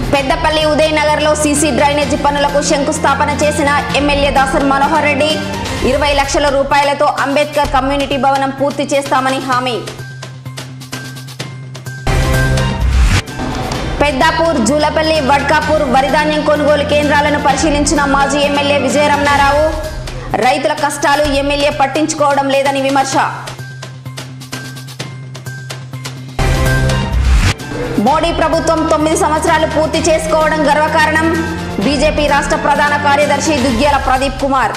Peddapalli ఉదయనగర్లో CC drainage పనులకు శంకుస్థాపన చేసిన ఎమ్మెల్యే దాసర్ మనోహర్ రెడ్డి ఇరవై లక్షల రూపాయలతో అంబేద్కర్ కమ్యూనిటీ భవనం పూర్తి చేస్తామని హామీ పెద్దాపూర్ జూలపల్లి వడ్కాపూర్ వరిధాన్యం కొనుగోలు కేంద్రాలను పరిశీలించిన మాజీ ఎమ్మెల్యే విజయరమణారావు రైతుల కష్టాలు ఎమ్మెల్యే పట్టించుకోవడం లేదని విమర్శ మోడీ ప్రభుత్వం తొమ్మిది సంవత్సరాలు పూర్తి చేసుకోవడం గర్వకారణం బీజేపీ రాష్ట్ర ప్రధాన కార్యదర్శి దుగ్గ్యాల ప్రదీప్ కుమార్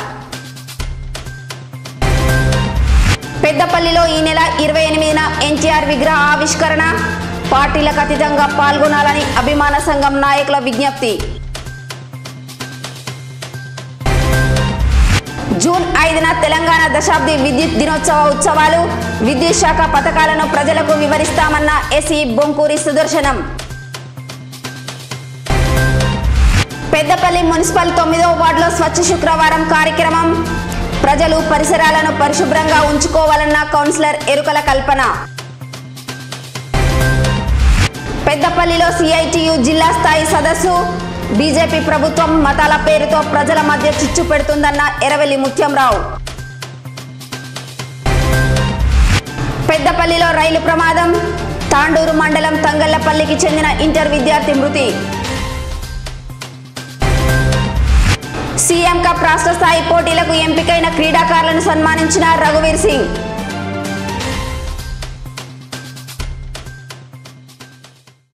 పెద్దపల్లిలో ఈ నెల ఇరవై ఎనిమిదిన ఎన్టీఆర్ విగ్రహ ఆవిష్కరణ పార్టీలకు అతీతంగా పాల్గొనాలని అభిమాన సంఘం నాయకుల విజ్ఞప్తి జూన్ ఐదున తెలంగాణ దశాబ్ది విద్యుత్ దినోత్సవ ఉత్సవాలు విద్యుత్ శాఖ పథకాలను ప్రజలకు వివరిస్తామన్న ఎస్ఈ బొంకూరి సుదర్శనం పెద్దపల్లి మున్సిపల్ తొమ్మిదవ వార్డులో స్వచ్ఛ శుక్రవారం కార్యక్రమం ప్రజలు పరిసరాలను పరిశుభ్రంగా ఉంచుకోవాలన్న కౌన్సిలర్ ఎరుకల కల్పన పెద్దపల్లిలో సిఐటియు జిల్లా స్థాయి సదస్సు బీజేపీ ప్రభుత్వం మతాల పేరుతో ప్రజల మధ్య చిచ్చు పెడుతుందన్న ఎరవెల్లి ముత్యంరావు పెద్దపల్లిలో రైలు ప్రమాదం తాండూరు మండలం తంగళ్లపల్లికి చెందిన ఇంటర్ విద్యార్థి మృతి సీఎం కప్ రాష్ట్ర స్థాయి పోటీలకు ఎంపికైన క్రీడాకారులను సన్మానించిన రఘువీర్ సింగ్